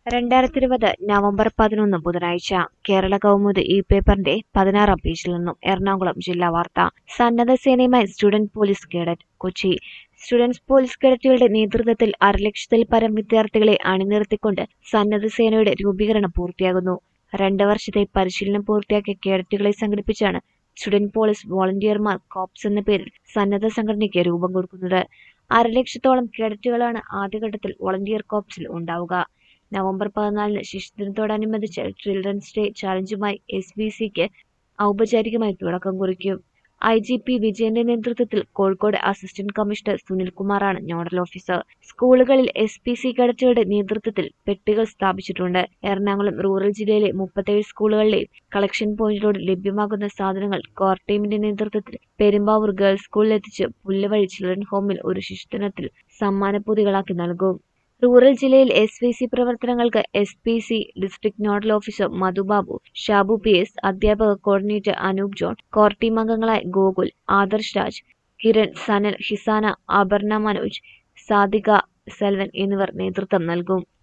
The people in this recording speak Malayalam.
രണ്ടായിരത്തി ഇരുപത് നവംബർ പതിനൊന്ന് ബുധനാഴ്ച കേരള കൗമുദി ഈ പേപ്പറിന്റെ പതിനാറാം പേജിൽ നിന്നും എറണാകുളം ജില്ലാ വാർത്ത സന്നദ്ധ സേനയുമായി student police cadet Kochi students police കേഡറ്റുകളുടെ നേതൃത്വത്തിൽ അരലക്ഷത്തിൽ പരം വിദ്യാർത്ഥികളെ അണിനിർത്തിക്കൊണ്ട് സന്നദ്ധ സേനയുടെ രൂപീകരണം പൂർത്തിയാകുന്നു രണ്ട് വർഷത്തെ പരിശീലനം പൂർത്തിയാക്കിയ കേഡറ്റുകളെ സംഘടിപ്പിച്ചാണ് സ്റ്റുഡന്റ് പോലീസ് വോളണ്ടിയർമാർ കോപ്സ് എന്ന പേരിൽ സന്നദ്ധ സംഘടനയ്ക്ക് രൂപം കൊടുക്കുന്നത് അരലക്ഷത്തോളം കേഡറ്റുകളാണ് ആദ്യഘട്ടത്തിൽ വോളണ്ടിയർ കോപ്സിൽ ഉണ്ടാവുക നവംബർ പതിനാലിന് ശിശുദിനത്തോടനുബന്ധിച്ച് ചിൽഡ്രൻസ് ഡേ ചാലഞ്ചുമായി എസ് ബി സിക്ക് ഔപചാരികമായി തുടക്കം കുറിക്കും ഐ ജി പി വിജയന്റെ നേതൃത്വത്തിൽ കോഴിക്കോട് അസിസ്റ്റന്റ് കമ്മീഷണർ സുനിൽകുമാറാണ് നോഡൽ ഓഫീസർ സ്കൂളുകളിൽ എസ് പി സി കേഡറ്റുകളുടെ നേതൃത്വത്തിൽ പെട്ടികൾ സ്ഥാപിച്ചിട്ടുണ്ട് എറണാകുളം റൂറൽ ജില്ലയിലെ മുപ്പത്തേഴ് സ്കൂളുകളിലെയും കളക്ഷൻ പോയിന്റിലൂടെ ലഭ്യമാകുന്ന സാധനങ്ങൾ കോർ ടീമിന്റെ നേതൃത്വത്തിൽ പെരുമ്പാവൂർ ഗേൾസ് സ്കൂളിൽ എത്തിച്ച് പുല്ലവഴി ചിൽഡ്രൻ ഹോമിൽ ഒരു ശിശുദിനത്തിൽ സമ്മാനപ്പൊതികളാക്കി നൽകും റൂറൽ ജില്ലയിൽ എസ് വി സി പ്രവർത്തനങ്ങൾക്ക് S P C district nodal officer Madhubabu Shabu P S അധ്യാപക coordinator Anoop John core team അംഗങ്ങളായ ഗോകുൽ ആദർശ് രാജ് കിരൺ സനൽ ഹിസാന അപർണ മനോജ് സാദിക സെൽവൻ എന്നിവർ നേതൃത്വം നൽകും